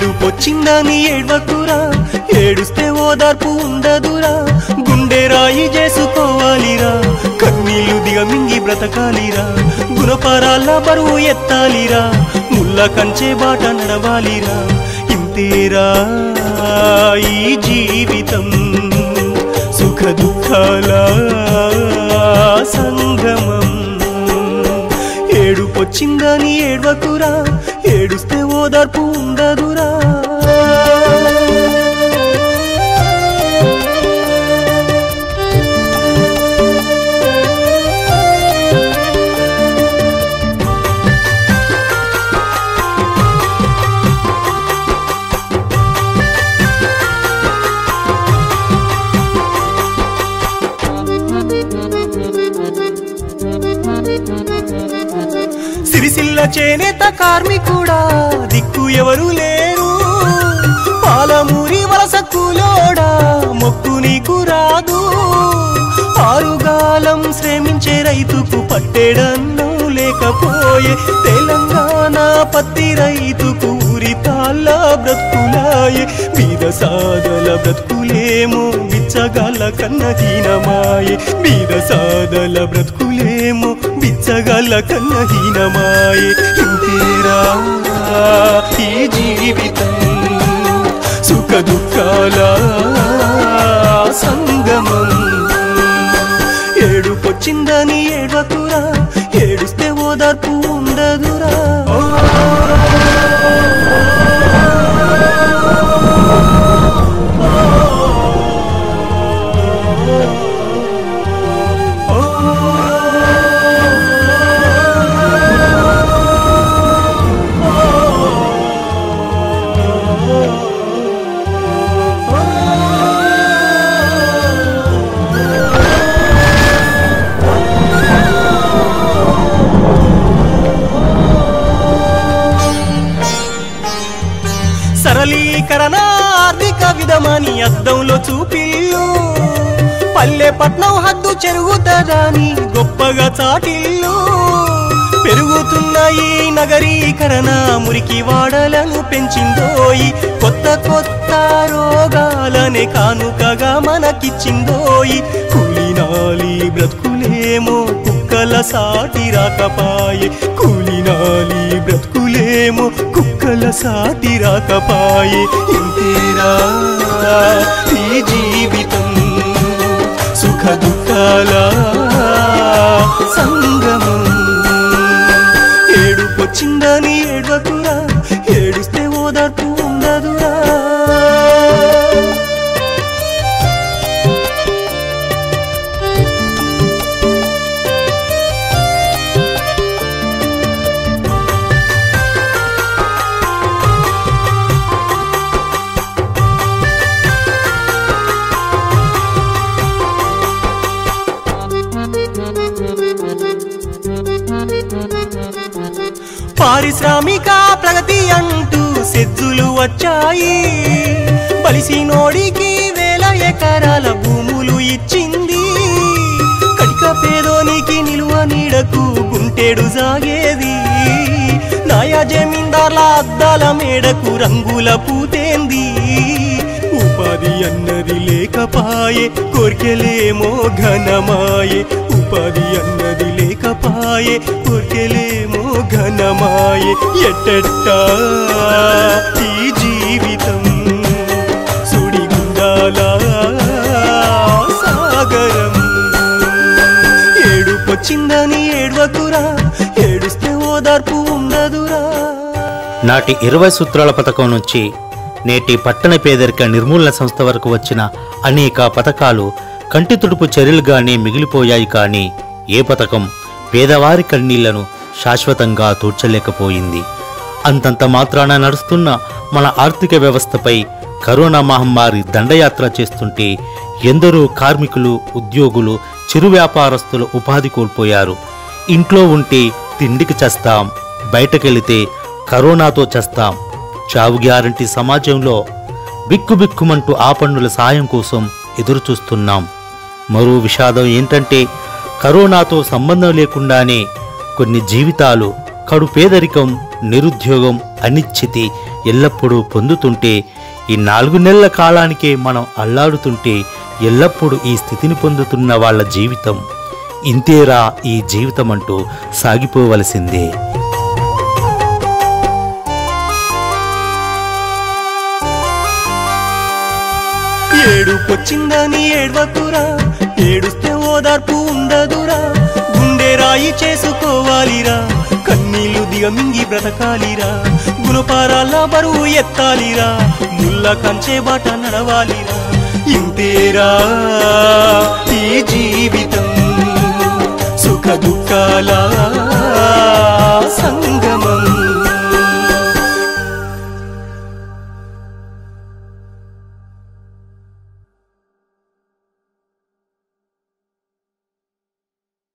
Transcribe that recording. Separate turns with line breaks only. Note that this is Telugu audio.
ఏడుపొచ్చిందని ఏడ్వకురా ఏడుస్తే ఓదార్పు ఉండదురా గుండె రాయి చేసుకోవాలిరా కన్నీళ్లు దిగమింగి బ్రతకాలిరా గుణపరాల బరువు ఎత్తాలిరా ముళ్ళ కంచే బాట నడవాలిరా ఇంతేరా ఈ జీవితం సుఖ దుఃఖాల సంగమం ఏడుపొచ్చిందని ఏడ్వకురా ఏడుస్తే ఓదార్పు ఉండదురా సిరిసిల్ల చేనేత కార్మికుడా దిక్కు ఎవరు లేరు పాలమూరి వలస కూలోడా మొక్కు నీకు రాదు ఆరుగాలం శ్రమించే రైతుకు పట్టెడన్నం లేకపోయే తెలంగాణ పత్తి రైతుకు ఊరి తాళ్ళ బ్రతుకులాయే బీద సాదల బ్రతుకులేమో బిచ్చగాళ్ళ కన్న హీనమాయే బీద సాదల బ్రతుకులేమో బిచ్చగాళ్ళ కన్న హీనమాయే ఇంతేరా ఈ జీవితం సుఖ దుఃఖాల సంగమం ఏడుపొచ్చిందని ఏడ్వకురా ఏడుస్తే ఓదార్పు ఉండదురా సరళీకరణ ఆర్థిక విధమని అద్దంలో చూపిల్లు పల్లె పట్నం హద్దు చెరుగుతదని గొప్పగా చాటిల్లు పెరుగుతున్న ఈ నగరీకరణ మురికి వాడలను పెంచిందోయి కొత్త కొత్త రోగాలనే కానుకగా మనకిచ్చిందోయి కూలినాలి బ్రతుకులేమో కుక్కల సాటి రాకపాయే కూలినాలి బ్రతుకులేమో కుక్కల సాటి రాకపాయే ఇంతేరా ఈ జీవితం సుఖ దుఃఖాల సంగమం ఏడుపొచ్చిందని ఏడ్వకురా ఏడుస్తే ఓదార్పు ఉండదురా పారిశ్రామిక ప్రగతి అంటూ సెజ్జులు వచ్చాయి బలిసినోడికి వేల ఎకరాల భూములు ఇచ్చింది కటిక పేదోనికి నిలువ నీడకు గుంటేడు సాగేది నాయా జమీందార్ల అద్దాల మేడకు రంగుల పూతేంది ఉపాధి అన్నది లేకపాయే కోర్కెలేమో ఘనమాయే ఉపాధి అన్నది లేకపాయే కోర్కెలేమో ఘనమాయే ఎట్టట్టా ఈ జీవితం సుడిగుండాల సాగరం ఏడుపొచ్చిందని ఏడ్వకురా ఏడుస్తే ఓదార్పు ఉండదురా
నాటి ఇరవై సూత్రాల పథకం నుంచి నేటి పట్టణ పేదరిక నిర్మూలన సంస్థ వరకు వచ్చిన అనేక పథకాలు కంటి తుడుపు చర్యలుగానే మిగిలిపోయాయి కానీ ఏ పథకం పేదవారి కన్నీళ్లను శాశ్వతంగా తూర్చలేకపోయింది అంతంత మాత్రాన నడుస్తున్న మన ఆర్థిక వ్యవస్థపై కరోనా మహమ్మారి దండయాత్ర చేస్తుంటే ఎందరో కార్మికులు ఉద్యోగులు చిరు వ్యాపారస్తులు ఉపాధి కోల్పోయారు ఇంట్లో ఉంటే తిండికి చస్తాం బయటకెళితే కరోనాతో చస్తాం చావు గ్యారంటీ సమాజంలో బిక్కుబిక్కుమంటూ ఆ పన్నుల సాయం కోసం ఎదురుచూస్తున్నాం మరో విషాదం ఏంటంటే కరోనాతో సంబంధం లేకుండానే కొన్ని జీవితాలు కడు పేదరికం నిరుద్యోగం అనిశ్చితి ఎల్లప్పుడూ పొందుతుంటే ఈ నాలుగు నెలల కాలానికే మనం అల్లాడుతుంటే ఎల్లప్పుడూ ఈ స్థితిని పొందుతున్న వాళ్ళ జీవితం ఇంతేరా ఈ జీవితం అంటూ సాగిపోవలసిందే
ఏడుకొచ్చిందని ఏడ్వకురా ఏడుస్తే ఓదార్పు ఉండదురా గుండె రాయి చేసుకోవాలిరా కన్నీళ్లు దిగమింగి బ్రతకాలిరా గుణపారాల బరువు ఎత్తాలిరా ముల్ల కంచే బాట నడవాలిరా ఇంతేరా ఈ జీవితం సుఖ దుఃఖాల